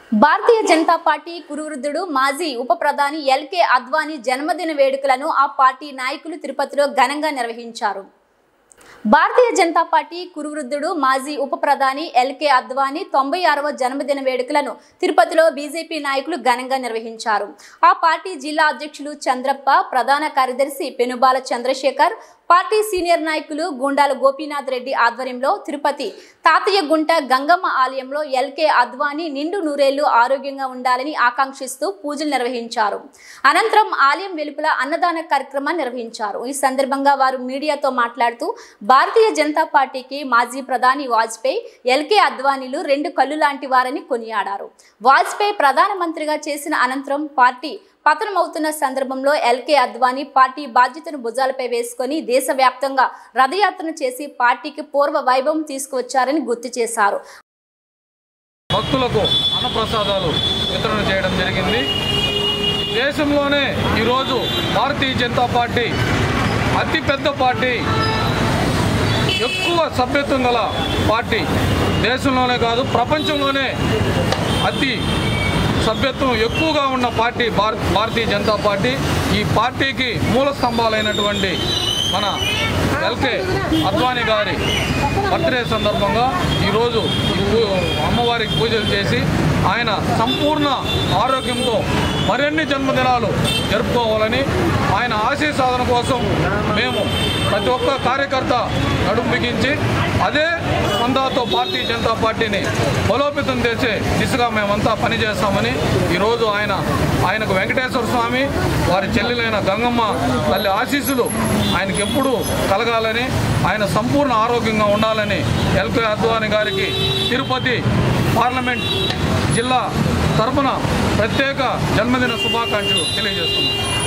భారతీయ Janata party కురువృద్ధుడు మాజీ ఉప ప్రధాని ఎల్కే అద్వానీ జన్మదిన వేడుకలను ఆ పార్టీ నాయకులు తిరుపతిలో ఘనంగా నిర్వహించారు భారతీయ జనతా పార్టీ కురువృద్ధుడు మాజీ ఉప ప్రధాని ఎల్కే అద్వానీ తొంభై ఆరవ జన్మదిన వేడుకలను తిరుపతిలో బీజేపీ నాయకులు ఘనంగా నిర్వహించారు ఆ పార్టీ జిల్లా అధ్యక్షులు చంద్రప్ప ప్రధాన కార్యదర్శి పెనుబాల చంద్రశేఖర్ పార్టీ సీనియర్ నాయకులు గుండాల గోపీనాథ్ రెడ్డి ఆధ్వర్యంలో తిరుపతి తాతయ్య గుంట గంగమ్మ ఆలయంలో ఎల్కే అద్వానీ నిండు నూరేళ్లు ఆరోగ్యంగా ఉండాలని ఆకాంక్షిస్తూ పూజలు నిర్వహించారు అనంతరం ఆలయం వెలుపల అన్నదాన కార్యక్రమాన్ని నిర్వహించారు ఈ సందర్భంగా వారు మీడియాతో మాట్లాడుతూ భారతీయ జనతా పార్టీకి మాజీ ప్రధాని వాజ్పేయి ఎల్కే అద్వానీలు రెండు కళ్ళు లాంటి వారని కొనియాడారు వాజ్పేయి ప్రధానమంత్రిగా చేసిన అనంతరం పార్టీ పతనమవుతున్న సందర్భంలో ఎల్కే అద్వానీ పార్టీ బాధ్యతను భుజాలపై వేసుకొని దేశవ్యాప్తంగా రథయాత్ర చేసి పార్టీకి పూర్వ వైభవం తీసుకువచ్చారని గుర్తు చేశారు భక్తులకు అన్నప్రసాదాలు వితరణ చేయడం జరిగింది దేశంలోనే ఈరోజు భారతీయ జనతా పార్టీ అతి పెద్ద పార్టీ ఎక్కువ సభ్యత్వం గల పార్టీ దేశంలోనే కాదు ప్రపంచంలోనే అతి సభ్యత్వం ఎక్కువగా ఉన్న పార్టీ భారత్ భారతీయ జనతా పార్టీ ఈ పార్టీకి మూల స్తంభాలైనటువంటి మన ఎల్కే అద్వానీ గారి బర్త్డే సందర్భంగా ఈరోజు ఈ పూ- అమ్మవారికి పూజలు చేసి ఆయన సంపూర్ణ ఆరోగ్యంతో మరిన్ని జన్మదినాలు జరుపుకోవాలని ఆయన ఆశయ సాధన కోసం మేము ప్రతి ఒక్క కార్యకర్త నడుం బిగించి అదే స్పందాతో భారతీయ జనతా పార్టీని బలోపేతం చేసే దిశగా మేమంతా పనిచేస్తామని ఈరోజు ఆయన ఆయనకు వెంకటేశ్వర స్వామి వారి చెల్లెలైన గంగమ్మ తల్లి ఆశీస్సులు ఆయనకి ఎప్పుడూ కలగాలని ఆయన సంపూర్ణ ఆరోగ్యంగా ఉండాలని ఎల్కే అద్వాని గారికి తిరుపతి పార్లమెంట్ జిల్లా తరపున ప్రత్యేక జన్మదిన శుభాకాంక్షలు తెలియజేస్తున్నాం